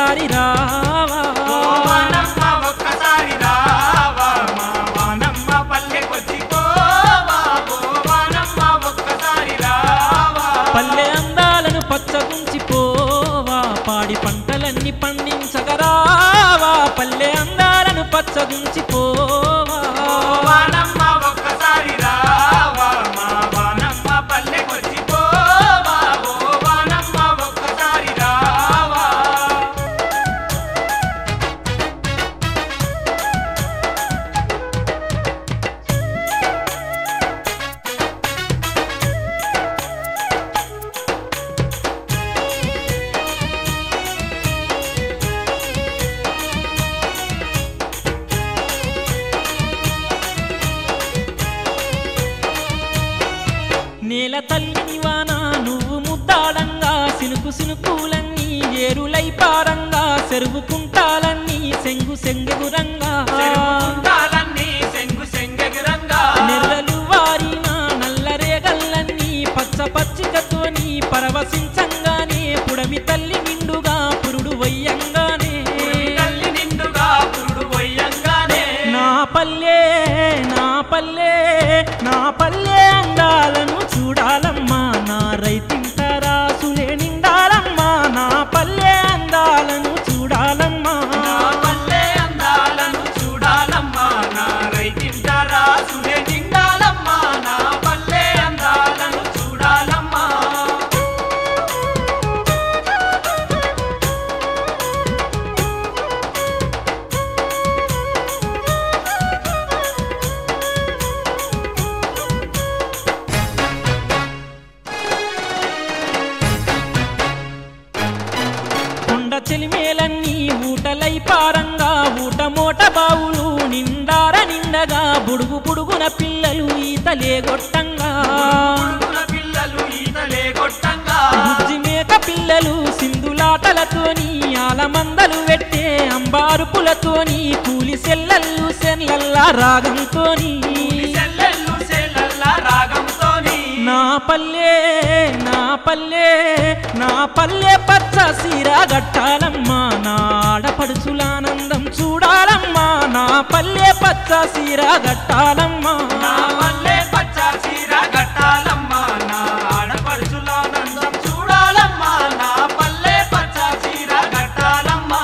ఒక్కసారి రావా ఓ వానమ్మ ఒక్కసారి రావా మా వానమ్మ పల్లెకొచ్చి పోవా ఓ వానమ్మ ఒక్కసారి రావా పల్లె అందాలను పచ్చగుంచి పోవా పాడి పంటలన్నీ పండించగరావా పల్లె అందాలను పచ్చగుంచి పోవా ఓ వానమ్మ ఒక్కసారి రావా మా వానమ్మ పల్లెకొచ్చి పోవా ఓ వానమ్మ ఒక్కసారి రావా నేల తల్లిని వాన నువ్వు ముద్దాడంగా సినుకు సినుకులన్నీ ఏరులై పారంగా చెరువు కుంటాలన్నీ సెంగు సెంగెగురంగా చెరుకుంటాలన్నీ సెంగు సెంగెగురంగా నెర్రలు వారిన నల్లరేగల్లన్నీ పచ్చ పచ్చికతోని పరవశించంగానే పుడమి తల్లి నిండుగా పురుడు వయ్యంగానే తల్లి నిండుగా పురుడు వయ్యంగానే నా పల్లె నా పల్లె నా పల్లె అందాలను చూడాలమ్మా నా రైతింట రాసులే నిండాలమ్మా నా పల్లె అందాలను చూడాలమ్మా నా పల్లె అందాలను చూడాలమ్మా నా రైతింట రాసులే నిండాలమ్మా నా పల్లె అందాలను చూడాలమ్మా కొండ చెలిమేలన్నీ ఊటలై పారంగా ఊట మోట బావులు నిండార నిండగా బుడుగు బుడుగున పిల్లలు ఈతలే గొట్టంగా పురుగుల పిల్లలు ఈతలే కొట్టంగా బుజ్జి మేక పిల్లలు సింధులాటలతోని ఆలమందలు పెట్టే అంబారుపులతోని కూలి సెల్లల్లు సెల్లల్లా రాగంతోని చెల్లెళ్ళు చెల్లెల్ల రాగంతోని నా పల్లె నా పల్లె నా పల్లె పచ్చ సీర గట్టాలమ్మా నా ఆడపడుచులానందం చూడాలమ్మా నా పల్లె పచ్చ సీర గట్టాలమ్మా నా పల్లె పచ్చ చీర కట్టాలమ్మా నా ఆడపడుచులానందం చూడాలమ్మా నా పల్లె పచ్చ చీర కట్టాలమ్మా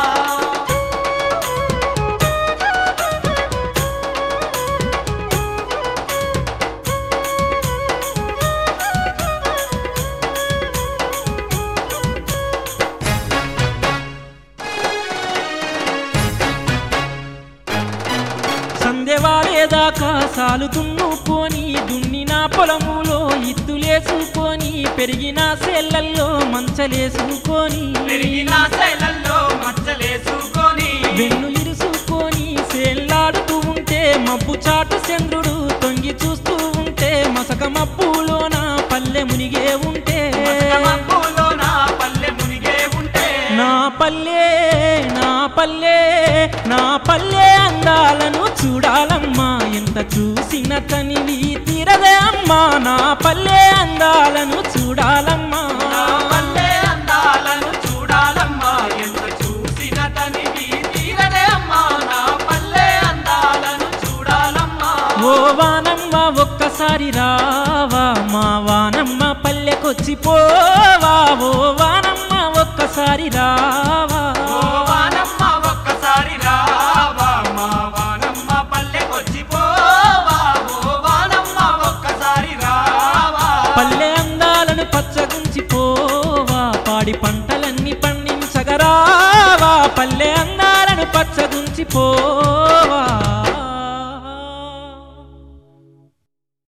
సందెవాలేదాకా సాలు దున్నుకొని దున్నిన పొలములో ఇత్తులేసుకొని పెరిగిన సేళ్లల్లో మంచలేసుకొని పెరిగిన శైలల్లో మచ్చలేసుకొని వెన్ను ఇరుసుకొని సేల్లాడుతూ ఉంటే మబ్బు చాటు చంద్రుడు తొంగి చూస్తూ ఉంటే మసక మబ్బులోన పల్లె మునిగే ఉంటే మబ్బులో నా పల్లె మునిగే ఉంటే నా పల్లె నా పల్లె నా పల్లె అందాలను చూడాలమ్మా ఎంత చూసిన తనివి తీరదే అమ్మా నా పల్లె అందాలను చూడాలమ్మా నా పల్లె అందాలను చూడాలమ్మా ఎంత చూసిన తనివి తీరదే అమ్మా నా పల్లె అందాలను చూడాలమ్మా ఓ వానమ్మ ఒక్కసారి రావా మా వానమ్మ పల్లెకొచ్చి పోవా ఓ వానమ్మ ఒక్కసారి రావా ఓ వానమ్మ ఒక్కసారి రావా మా వానమ్మ పల్లెకొచ్చి పోవా ఓ వానమ్మ ఒక్కసారి రావా పల్లె అందాలను పచ్చగుంచి పోవా పాడి పంటలన్నీ పండించగరావా పల్లె అందాలను పచ్చగుంచి పోవా